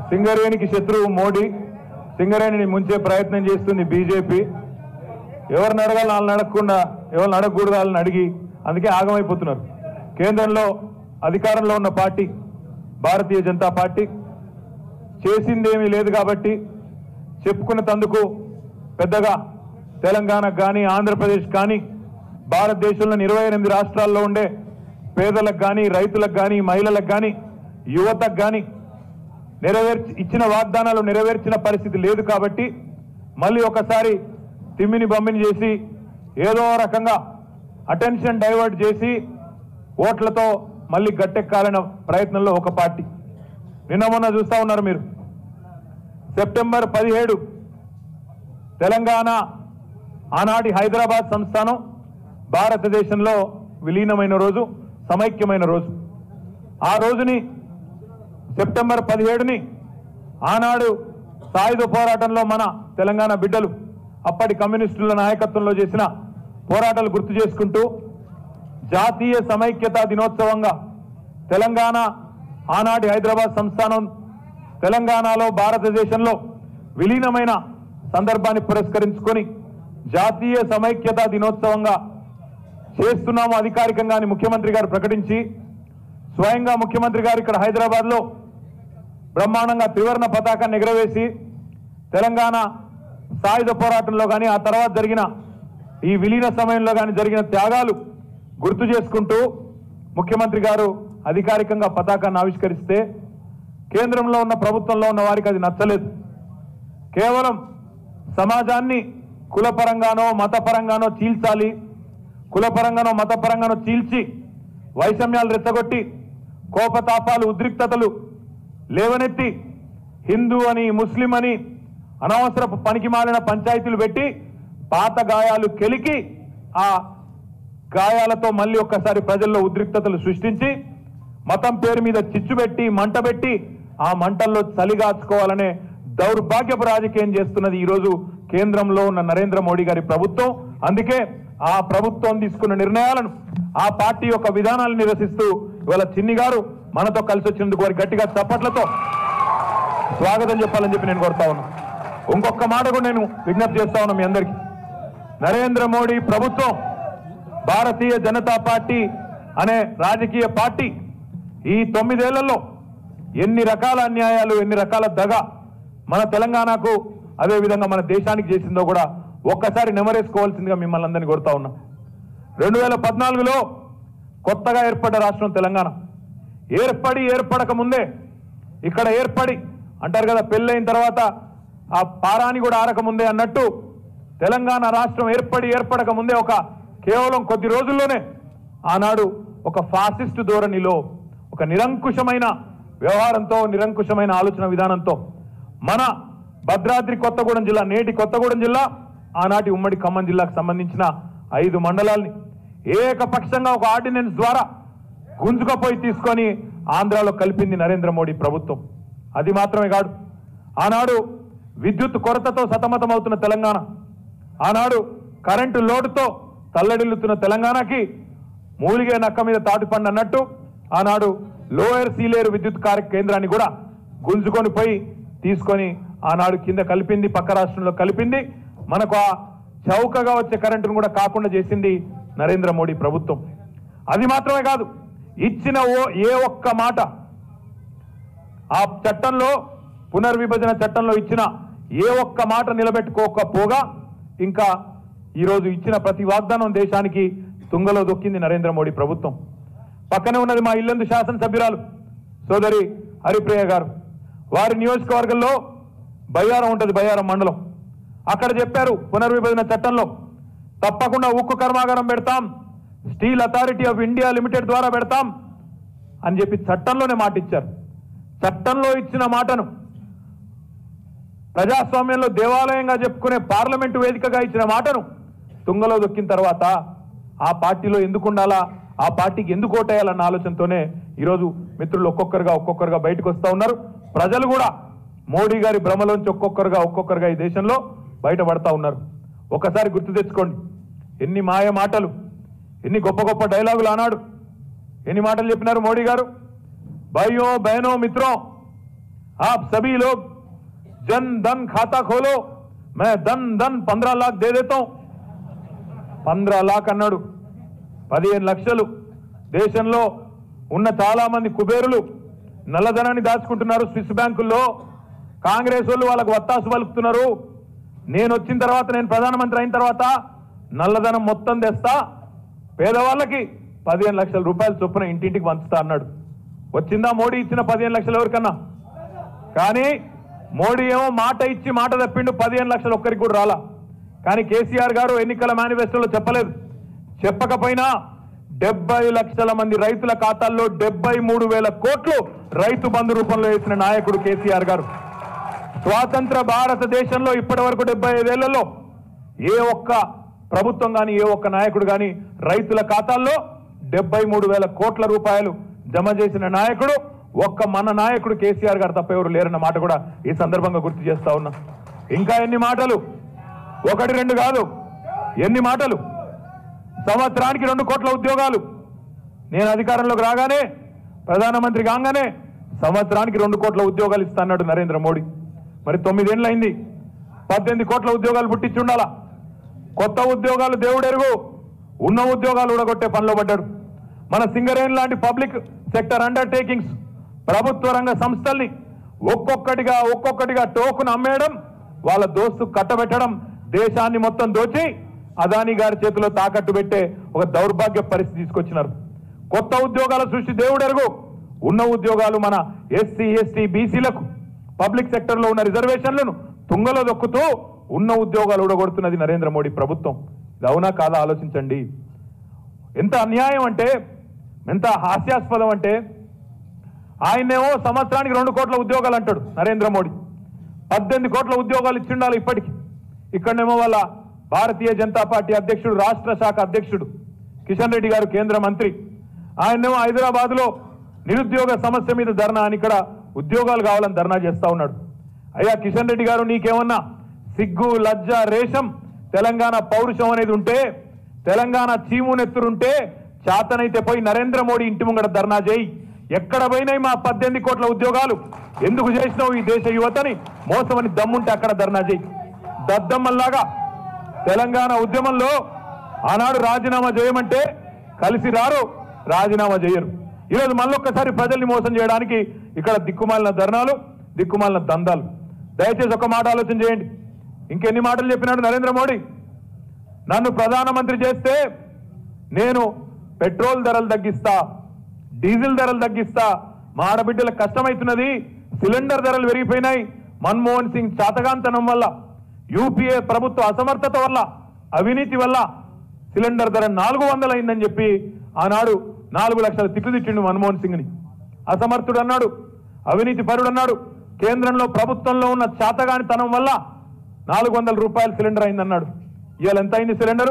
సింగరేణికి శత్రువు మోడీ సింగరేణిని ముంచే ప్రయత్నం చేస్తుంది బీజేపీ ఎవరిని అడగాలి వాళ్ళని అడగకుండా ఎవరిని అడగకూడదు వాళ్ళని అడిగి అందుకే ఆగమైపోతున్నారు కేంద్రంలో అధికారంలో ఉన్న పార్టీ భారతీయ జనతా పార్టీ చేసిందేమీ లేదు కాబట్టి చెప్పుకున్న తందుకు పెద్దగా తెలంగాణకు కానీ ఆంధ్రప్రదేశ్ కానీ భారతదేశంలోని ఇరవై ఎనిమిది రాష్ట్రాల్లో ఉండే పేదలకు కానీ రైతులకు కానీ మహిళలకు కానీ యువతకు కానీ నెరవేర్చి ఇచ్చిన వాగ్దానాలు నెరవేర్చిన పరిస్థితి లేదు కాబట్టి మళ్ళీ ఒకసారి తిమ్మిని బమ్మిని చేసి ఏదో రకంగా అటెన్షన్ డైవర్ట్ చేసి ఓట్లతో మళ్ళీ గట్టెక్కాలన్న ప్రయత్నంలో ఒక పార్టీ నిన్న మొన్న చూస్తా ఉన్నారు మీరు సెప్టెంబర్ పదిహేడు తెలంగాణ ఆనాటి హైదరాబాద్ సంస్థానం భారతదేశంలో విలీనమైన రోజు సమైక్యమైన రోజు ఆ రోజుని సెప్టెంబర్ పదిహేడుని ఆనాడు సాయుధ పోరాటంలో మన తెలంగాణ బిడ్డలు అప్పటి కమ్యూనిస్టుల నాయకత్వంలో చేసిన పోరాటాలు గుర్తు చేసుకుంటూ జాతీయ సమైక్యతా దినోత్సవంగా తెలంగాణ ఆనాటి హైదరాబాద్ సంస్థానం తెలంగాణలో భారతదేశంలో విలీనమైన సందర్భాన్ని పురస్కరించుకొని జాతీయ సమైక్యతా దినోత్సవంగా చేస్తున్నాము అధికారికంగా అని ముఖ్యమంత్రి గారు ప్రకటించి స్వయంగా ముఖ్యమంత్రి గారు ఇక్కడ హైదరాబాద్ లో బ్రహ్మాండంగా త్రివర్ణ పతాకాన్ని ఎగురవేసి తెలంగాణ సాయుధ పోరాటంలో కానీ ఆ తర్వాత జరిగిన ఈ విలీన సమయంలో కానీ జరిగిన త్యాగాలు గుర్తు చేసుకుంటూ ముఖ్యమంత్రి గారు అధికారికంగా పతాకాన్ని ఆవిష్కరిస్తే కేంద్రంలో ఉన్న ప్రభుత్వంలో ఉన్న వారికి అది నచ్చలేదు కేవలం సమాజాన్ని కులపరంగానో మతపరంగానో చీల్చాలి కులపరంగానో మతపరంగానో చీల్చి వైషమ్యాలు రెచ్చగొట్టి కోపతాపాలు ఉద్రిక్తతలు లేవనెత్తి హిందూ అని ముస్లిం అని అనవసరపు పనికి మాలిన పంచాయతీలు పెట్టి పాత గాయాలు కెలికి ఆ గాయాలతో మళ్ళీ ఒక్కసారి ప్రజల్లో ఉద్రిక్తతలు సృష్టించి మతం పేరు మీద చిచ్చు పెట్టి మంట పెట్టి ఆ మంటల్లో చలిగాచుకోవాలనే దౌర్భాగ్యపు రాజకీయం చేస్తున్నది ఈరోజు కేంద్రంలో ఉన్న నరేంద్ర మోడీ గారి ప్రభుత్వం అందుకే ఆ ప్రభుత్వం తీసుకున్న నిర్ణయాలను ఆ పార్టీ యొక్క విధానాలను నిరసిస్తూ ఇవాళ చిన్ని గారు మనతో కలిసి వచ్చినందుకు వారి గట్టిగా చప్పట్లతో స్వాగతం చెప్పాలని చెప్పి నేను కోరుతా ఉన్నా ఇంకొక మాట కూడా నేను విజ్ఞప్తి చేస్తా ఉన్నా మీ అందరికీ నరేంద్ర మోడీ ప్రభుత్వం భారతీయ జనతా పార్టీ అనే రాజకీయ పార్టీ ఈ తొమ్మిదేళ్లలో ఎన్ని రకాల అన్యాయాలు ఎన్ని రకాల దగ మన తెలంగాణకు అదే విధంగా మన దేశానికి చేసిందో కూడా ఒక్కసారి నెమరేసుకోవాల్సిందిగా మిమ్మల్ని అందరినీ కోరుతా ఉన్నా రెండు వేల పద్నాలుగులో కొత్తగా ఏర్పడ్డ రాష్ట్రం తెలంగాణ ఏర్పడి ఏర్పడక ముందే ఇక్కడ ఏర్పడి అంటారు కదా పెళ్ళైన తర్వాత ఆ పారాని కూడా ఆరక ముందే అన్నట్టు తెలంగాణ రాష్ట్రం ఏర్పడి ఏర్పడక ముందే ఒక కేవలం కొద్ది రోజుల్లోనే ఆనాడు ఒక ఫాసిస్ట్ ధోరణిలో ఒక నిరంకుశమైన వ్యవహారంతో నిరంకుశమైన ఆలోచన విధానంతో మన భద్రాద్రి కొత్తగూడెం జిల్లా నేటి కొత్తగూడెం జిల్లా ఆనాటి ఉమ్మడి ఖమ్మం జిల్లాకు సంబంధించిన ఐదు మండలాల్ని ఏకపక్షంగా ఒక ఆర్డినెన్స్ ద్వారా గుంజుకపోయి తీసుకొని ఆంధ్రాలో కలిపింది నరేంద్ర మోడీ ప్రభుత్వం అది మాత్రమే కాదు ఆనాడు విద్యుత్ కొరతతో సతమతమవుతున్న తెలంగాణ ఆనాడు కరెంటు లోటుతో తల్లడిల్లుతున్న తెలంగాణకి మూలిగే నక్క మీద తాటిపండు అన్నట్టు ఆనాడు లోయర్ సీలేరు విద్యుత్ కార్య కేంద్రాన్ని కూడా గుంజుకొని పోయి తీసుకొని ఆనాడు కింద కలిపింది పక్క రాష్ట్రంలో కలిపింది మనకు ఆ చౌకగా వచ్చే కరెంటును కూడా కాకుండా చేసింది నరేంద్ర మోడీ ప్రభుత్వం అది మాత్రమే కాదు ఇచ్చిన ఓ ఏ ఒక్క మాట ఆ చట్టంలో పునర్విభజన చట్టంలో ఇచ్చిన ఏ ఒక్క మాట నిలబెట్టుకోకపోగా ఇంకా ఈరోజు ఇచ్చిన ప్రతి వాగ్దానం దేశానికి తుంగలో దొక్కింది నరేంద్ర మోడీ ప్రభుత్వం పక్కనే ఉన్నది మా ఇల్లందు శాసనసభ్యురాలు సోదరి హరిప్రియ గారు వారి నియోజకవర్గంలో బయ్యారం ఉంటుంది బయ్యారం మండలం అక్కడ చెప్పారు పునర్విభజన చట్టంలో తప్పకుండా ఉక్కు కర్మాగారం పెడతాం steel authority of India limited ద్వారా పెడతాం అని చెప్పి చట్టంలోనే మాట ఇచ్చారు చట్టంలో ఇచ్చిన మాటను ప్రజాస్వామ్యంలో దేవాలయంగా చెప్పుకునే పార్లమెంటు వేదికగా ఇచ్చిన మాటను తుంగలో దొక్కిన తర్వాత ఆ పార్టీలో ఎందుకు ఉండాలా ఆ పార్టీకి ఎందుకు ఓటేయాలన్న ఆలోచనతోనే ఈరోజు మిత్రులు ఒక్కొక్కరుగా ఒక్కొక్కరుగా బయటకు వస్తా ఉన్నారు ప్రజలు కూడా మోడీ గారి భ్రమలోంచి ఒక్కొక్కరుగా ఒక్కొక్కరుగా ఈ దేశంలో బయటపడతా ఉన్నారు ఒకసారి గుర్తు తెచ్చుకోండి ఎన్ని మాయ మాటలు ఎన్ని గొప్ప గొప్ప డైలాగులు ఆనాడు ఎన్ని మాటలు చెప్పినారు మోడీ గారు భయో బయనో మిత్రం आप सभी लोग जन धन खाता खोलो मैं धन धन पंद्रह लाख दे देता हूं పంద్రా లాక్ అన్నాడు పదిహేను లక్షలు దేశంలో ఉన్న చాలా మంది కుబేరులు నల్లధనాన్ని దాచుకుంటున్నారు స్విస్ బ్యాంకుల్లో కాంగ్రెస్ వాళ్ళు వాళ్ళకు వత్తాసు పలుకుతున్నారు నేను వచ్చిన తర్వాత నేను ప్రధానమంత్రి అయిన తర్వాత నల్లధనం మొత్తం తెస్తా పేదవాళ్ళకి పదిహేను లక్షల రూపాయలు చొప్పున ఇంటింటికి పంచుతా అన్నాడు వచ్చిందా మోడీ ఇచ్చిన పదిహేను లక్షలు ఎవరికన్నా కానీ మోడీ ఏమో మాట ఇచ్చి మాట తప్పిండు పదిహేను లక్షలు ఒక్కరికి కూడా రాలా కానీ కేసీఆర్ గారు ఎన్నికల మేనిఫెస్టోలో చెప్పలేదు చెప్పకపోయినా డెబ్బై లక్షల మంది రైతుల ఖాతాల్లో డెబ్బై మూడు వేల కోట్లు రైతు బంధు రూపంలో వేసిన నాయకుడు కేసీఆర్ గారు స్వాతంత్ర భారతదేశంలో ఇప్పటి వరకు డెబ్బై ఐదేళ్లలో ఏ ఒక్క ప్రభుత్వం కానీ ఏ ఒక్క నాయకుడు కానీ రైతుల ఖాతాల్లో డెబ్బై మూడు వేల కోట్ల రూపాయలు జమ చేసిన నాయకుడు ఒక్క మన నాయకుడు కేసీఆర్ గారు తప్ప ఎవరు లేరన్న మాట కూడా ఈ సందర్భంగా గుర్తు చేస్తా ఉన్నా ఇంకా ఎన్ని మాటలు ఒకటి రెండు కాదు ఎన్ని మాటలు సంవత్సరానికి రెండు కోట్ల ఉద్యోగాలు నేను అధికారంలోకి రాగానే ప్రధానమంత్రి కాగానే సంవత్సరానికి రెండు కోట్ల ఉద్యోగాలు ఇస్తా అన్నాడు నరేంద్ర మోడీ మరి తొమ్మిదేళ్ళు అయింది పద్దెనిమిది కోట్ల ఉద్యోగాలు పుట్టించి ఉండాలా కొత్త ఉద్యోగాలు దేవుడెరుగు ఉన్న ఉద్యోగాలు ఊడగొట్టే పనిలో పడ్డాడు మన సింగరేణి లాంటి పబ్లిక్ సెక్టర్ అండర్టేకింగ్స్ ప్రభుత్వ రంగ సంస్థల్ని ఒక్కొక్కటిగా ఒక్కొక్కటిగా టోకును అమ్మేయడం వాళ్ళ దోస్తు కట్టబెట్టడం దేశాన్ని మొత్తం దోచి అదానీ గారి చేతిలో తాకట్టు పెట్టే ఒక దౌర్భాగ్య పరిస్థితి తీసుకొచ్చినారు కొత్త ఉద్యోగాల సృష్టి దేవుడెరుగు ఉన్న ఉద్యోగాలు మన ఎస్సీ ఎస్టీ బీసీలకు పబ్లిక్ సెక్టర్ లో ఉన్న రిజర్వేషన్లను తుంగలో దొక్కుతూ ఉన్న ఉద్యోగాలు ఊడగొడుతున్నది నరేంద్ర మోడీ ప్రభుత్వం ఇది అవునా కాదా ఆలోచించండి ఎంత అన్యాయం అంటే ఎంత హాస్యాస్పదం అంటే ఆయనేమో సంవత్సరానికి రెండు కోట్ల ఉద్యోగాలు అంటాడు నరేంద్ర మోడీ పద్దెనిమిది కోట్ల ఉద్యోగాలు ఇచ్చిండాలి ఇప్పటికి ఇక్కడనేమో వాళ్ళ భారతీయ జనతా పార్టీ అధ్యక్షుడు రాష్ట్ర శాఖ అధ్యక్షుడు కిషన్ రెడ్డి గారు కేంద్ర మంత్రి ఆయనేమో హైదరాబాద్ లో నిరుద్యోగ సమస్య మీద ధర్నా అని ఇక్కడ ఉద్యోగాలు కావాలని ధర్నా చేస్తా ఉన్నాడు అయ్యా కిషన్ రెడ్డి గారు నీకేమన్నా సిగ్గు లజ్జ రేషం తెలంగాణ పౌరుషం అనేది ఉంటే తెలంగాణ చీమునెత్తురుంటే చాతనైతే పోయి నరేంద్ర మోడీ ఇంటి ముంగడ ధర్నా చేయి ఎక్కడ పోయినాయి మా పద్దెనిమిది కోట్ల ఉద్యోగాలు ఎందుకు చేసినావు ఈ దేశ యువతని మోసమని దమ్ముంటే అక్కడ ధర్నా చేయి దద్దమ్మల్లాగా తెలంగాణ ఉద్యమంలో ఆనాడు రాజీనామా చేయమంటే కలిసి రారు రాజీనామా చేయరు ఈరోజు మళ్ళొక్కసారి ప్రజల్ని మోసం చేయడానికి ఇక్కడ దిక్కుమాలిన ధర్నాలు దిక్కుమాలిన దందాలు దయచేసి ఒక మాట ఆలోచన చేయండి ఇంకెన్ని మాటలు చెప్పినాడు నరేంద్ర మోడీ నన్ను ప్రధానమంత్రి చేస్తే నేను పెట్రోల్ ధరలు తగ్గిస్తా డీజిల్ ధరలు తగ్గిస్తా మా ఆడబిడ్డలకు కష్టమవుతున్నది సిలిండర్ ధరలు పెరిగిపోయినాయి మన్మోహన్ సింగ్ చాతగాంతనం వల్ల యూపీఏ ప్రభుత్వ అసమర్థత వల్ల అవినీతి వల్ల సిలిండర్ ధర నాలుగు వందలు అయిందని చెప్పి ఆనాడు నాలుగు లక్షల తిట్లు తిట్టిండు మన్మోహన్ సింగ్ని అసమర్థుడు అన్నాడు అవినీతి పరుడు అన్నాడు కేంద్రంలో ప్రభుత్వంలో ఉన్న చాతగానితనం వల్ల నాలుగు వందల రూపాయల సిలిండర్ అయిందన్నాడు ఇవాళ ఎంత అయింది సిలిండరు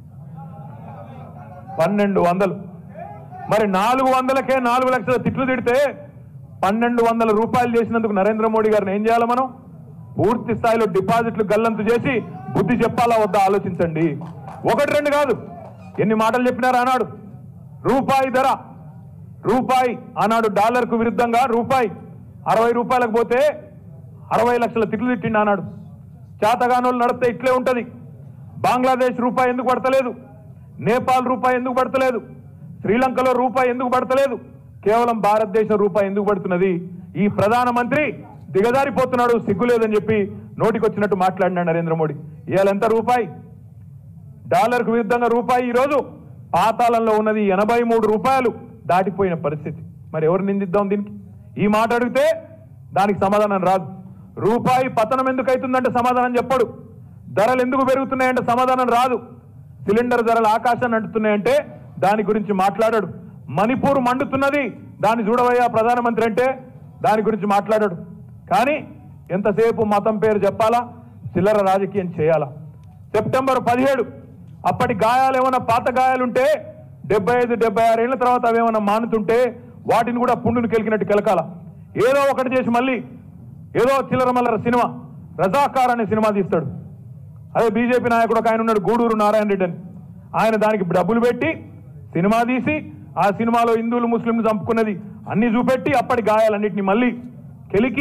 పన్నెండు వందలు మరి నాలుగు వందలకే నాలుగు లక్షల తిట్లు తిడితే పన్నెండు వందల రూపాయలు చేసినందుకు నరేంద్ర మోడీ గారిని ఏం చేయాలి మనం పూర్తి స్థాయిలో డిపాజిట్లు గల్లంతు చేసి బుద్ధి చెప్పాలా వద్దా ఆలోచించండి ఒకటి రెండు కాదు ఎన్ని మాటలు చెప్పినారు ఆనాడు రూపాయి ధర రూపాయి ఆనాడు డాలర్కు విరుద్ధంగా రూపాయి అరవై రూపాయలకు పోతే అరవై లక్షల తిట్లు తిట్టిండు ఆనాడు చేతగానోళ్ళు నడితే ఇట్లే ఉంటది బంగ్లాదేశ్ రూపాయి ఎందుకు పడతలేదు నేపాల్ రూపాయి ఎందుకు పడతలేదు శ్రీలంకలో రూపాయి ఎందుకు పడతలేదు కేవలం భారతదేశం రూపాయి ఎందుకు పడుతున్నది ఈ ప్రధానమంత్రి దిగజారిపోతున్నాడు సిగ్గు లేదని చెప్పి నోటికొచ్చినట్టు మాట్లాడినాడు నరేంద్ర మోడీ ఇవాళ ఎంత రూపాయి డాలర్కు విరుద్ధంగా రూపాయి ఈరోజు పాతాళంలో ఉన్నది ఎనభై మూడు రూపాయలు దాటిపోయిన పరిస్థితి మరి ఎవరు నిందిద్దాం దీనికి ఈ మాట అడిగితే దానికి సమాధానం రాదు రూపాయి పతనం ఎందుకు అవుతుందంటే సమాధానం చెప్పడు ధరలు ఎందుకు పెరుగుతున్నాయంటే సమాధానం రాదు సిలిండర్ ధరలు ఆకాశాన్ని అంటున్నాయంటే దాని గురించి మాట్లాడాడు మణిపూర్ మండుతున్నది దాన్ని చూడవయ్యా ప్రధానమంత్రి అంటే దాని గురించి మాట్లాడాడు కానీ ఎంతసేపు మతం పేరు చెప్పాలా చిల్లర రాజకీయం చేయాలా సెప్టెంబర్ పదిహేడు అప్పటి గాయాలు ఏమైనా పాత గాయాలుంటే డెబ్బై ఐదు డెబ్బై ఆరు ఏళ్ల తర్వాత అవేమైనా మానుతుంటే వాటిని కూడా పుండును కెలికినట్టు కెలకాల ఏదో ఒకటి చేసి మళ్ళీ ఏదో చిల్లర మల్లర సినిమా రజాకార్ అనే సినిమా తీస్తాడు అదే బీజేపీ నాయకుడు ఒక ఆయన ఉన్నాడు గూడూరు నారాయణ రెడ్డి అని ఆయన దానికి డబ్బులు పెట్టి సినిమా తీసి ఆ సినిమాలో హిందువులు ముస్లింలు చంపుకున్నది అన్ని చూపెట్టి అప్పటి గాయాలన్నింటినీ మళ్ళీ కెలికి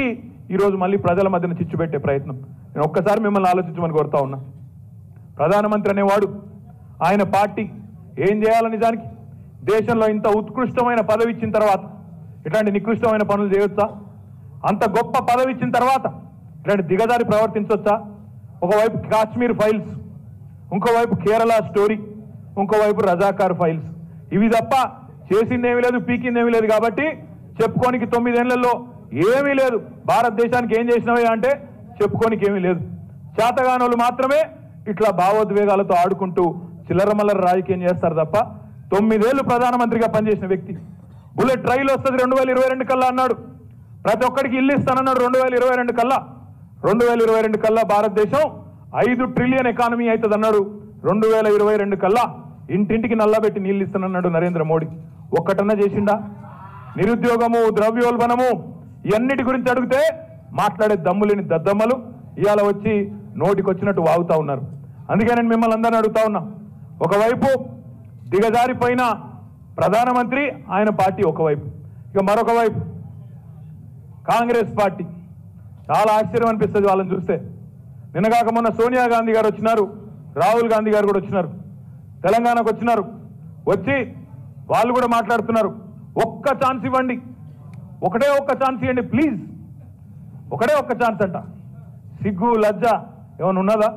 ఈరోజు మళ్ళీ ప్రజల మధ్యన చిచ్చు పెట్టే ప్రయత్నం నేను ఒక్కసారి మిమ్మల్ని ఆలోచించమని కోరుతా ఉన్నా ప్రధానమంత్రి అనేవాడు ఆయన పార్టీ ఏం చేయాలి నిజానికి దేశంలో ఇంత ఉత్కృష్టమైన పదవి ఇచ్చిన తర్వాత ఇట్లాంటి నికృష్టమైన పనులు చేయొచ్చా అంత గొప్ప పదవి ఇచ్చిన తర్వాత ఇట్లాంటి దిగజారి ప్రవర్తించవచ్చా ఒకవైపు కాశ్మీర్ ఫైల్స్ ఇంకోవైపు కేరళ స్టోరీ ఇంకోవైపు రజాకార్ ఫైల్స్ ఇవి తప్ప చేసిందేమీ లేదు పీకిందేమీ లేదు కాబట్టి చెప్పుకోనికి తొమ్మిదేళ్లలో ఏమీ లేదు భారతదేశానికి ఏం చేసినవే అంటే చెప్పుకోనికి ఏమీ లేదు చేతగానోళ్ళు మాత్రమే ఇట్లా భావోద్వేగాలతో ఆడుకుంటూ చిల్లర మల్లర రాజకీయం చేస్తారు తప్ప తొమ్మిదేళ్లు ప్రధానమంత్రిగా పనిచేసిన వ్యక్తి బుల్లెట్ రైలు వస్తుంది రెండు వేల ఇరవై రెండు కల్లా అన్నాడు ప్రతి ఒక్కడికి ఇల్లు ఇస్తానన్నాడు రెండు వేల ఇరవై రెండు కల్లా రెండు వేల ఇరవై రెండు కల్లా భారతదేశం ఐదు ట్రిలియన్ ఎకానమీ అవుతుంది అన్నాడు రెండు వేల ఇరవై రెండు కల్లా ఇంటింటికి నల్లబెట్టి నీళ్ళు ఇస్తానన్నాడు నరేంద్ర మోడీ ఒక్కటన్నా చేసిండా నిరుద్యోగము ద్రవ్యోల్బణము ఇవన్నిటి గురించి అడిగితే మాట్లాడే దమ్ము లేని దద్దమ్మలు ఇవాళ వచ్చి నోటికి వచ్చినట్టు వాగుతా ఉన్నారు అందుకే నేను మిమ్మల్ని అందరిని అడుగుతా ఉన్నా ఒకవైపు దిగజారిపోయిన ప్రధానమంత్రి ఆయన పార్టీ ఒకవైపు ఇక మరొక వైపు కాంగ్రెస్ పార్టీ చాలా ఆశ్చర్యం అనిపిస్తుంది వాళ్ళని చూస్తే నిన్నగాక మొన్న సోనియా గాంధీ గారు వచ్చినారు రాహుల్ గాంధీ గారు కూడా వచ్చినారు తెలంగాణకు వచ్చినారు వచ్చి వాళ్ళు కూడా మాట్లాడుతున్నారు ఒక్క ఛాన్స్ ఇవ్వండి ఒకటే ఒక్క ఛాన్స్ ఇవ్వండి ప్లీజ్ ఒకటే ఒక్క ఛాన్స్ అంట సిగ్గు లజ్జ ఏమైనా ఉన్నదా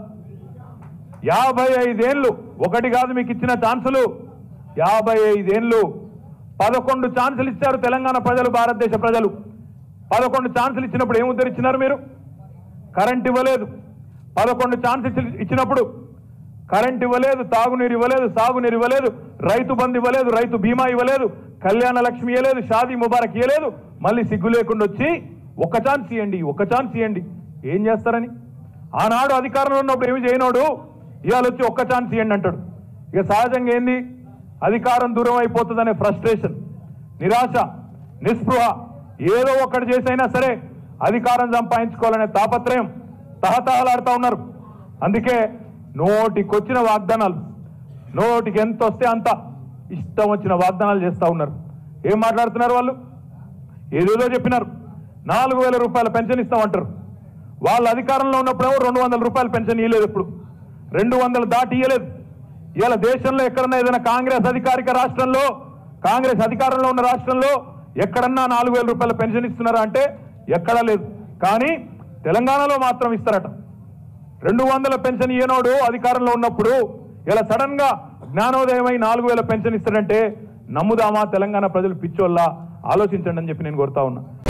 యాభై ఐదేళ్ళు ఒకటి కాదు మీకు ఇచ్చిన ఛాన్సులు యాభై ఐదేళ్ళు పదకొండు ఛాన్సులు ఇచ్చారు తెలంగాణ ప్రజలు భారతదేశ ప్రజలు పదకొండు ఛాన్సులు ఇచ్చినప్పుడు ఏం ఉద్ధరించినారు మీరు కరెంట్ ఇవ్వలేదు పదకొండు ఛాన్స్ ఇచ్చి- ఇచ్చినప్పుడు కరెంట్ ఇవ్వలేదు తాగునీరు ఇవ్వలేదు సాగునీరు ఇవ్వలేదు రైతు బంధు ఇవ్వలేదు రైతు బీమా ఇవ్వలేదు కళ్యాణ లక్ష్మి ఇవ్వలేదు షాదీ ముబారక్ ఇవ్వలేదు మళ్ళీ సిగ్గు లేకుండా వచ్చి ఒక ఛాన్స్ ఇవ్వండి ఒక ఛాన్స్ ఇవ్వండి ఏం చేస్తారని ఆనాడు అధికారంలో ఉన్నప్పుడు ఏమి చేయనోడు ఇవాళ వచ్చి ఒక్క ఛాన్స్ ఇవ్వండి అంటాడు ఇక సహజంగా ఏంది అధికారం దూరం అయిపోతుందనే ఫ్రస్ట్రేషన్ నిరాశ నిస్పృహ ఏదో ఒక్కటి చేసైనా సరే అధికారం సంపాదించుకోవాలనే తాపత్రయం తహతహలాడుతూ ఉన్నారు అందుకే నోటికొచ్చిన వాగ్దానాలు నోటికి ఎంత వస్తే అంత ఇష్టం వచ్చిన వాగ్దానాలు చేస్తూ ఉన్నారు ఏం మాట్లాడుతున్నారు వాళ్ళు ఏదేదో చెప్పినారు నాలుగు వేల రూపాయల పెన్షన్ ఇస్తామంటారు వాళ్ళ అధికారంలో ఉన్నప్పుడేమో రెండు వందల రూపాయల పెన్షన్ ఇవ్వలేదు ఇప్పుడు రెండు వందలు దాటి ఇవ్వలేదు ఇవాళ దేశంలో ఎక్కడన్నా ఏదైనా కాంగ్రెస్ అధికారిక రాష్ట్రంలో కాంగ్రెస్ అధికారంలో ఉన్న రాష్ట్రంలో ఎక్కడన్నా నాలుగు వేల రూపాయల పెన్షన్ ఇస్తున్నారా అంటే ఎక్కడా లేదు కానీ తెలంగాణలో మాత్రం ఇస్తారట రెండు వందల పెన్షన్ ఇయ్యనోడు అధికారంలో ఉన్నప్పుడు ఇలా సడన్ గా జ్ఞానోదయమై నాలుగు వేల పెన్షన్ ఇస్తాడంటే నమ్ముదామా తెలంగాణ ప్రజలు పిచ్చోళ్ళ ఆలోచించండి అని చెప్పి నేను కోరుతా ఉన్నా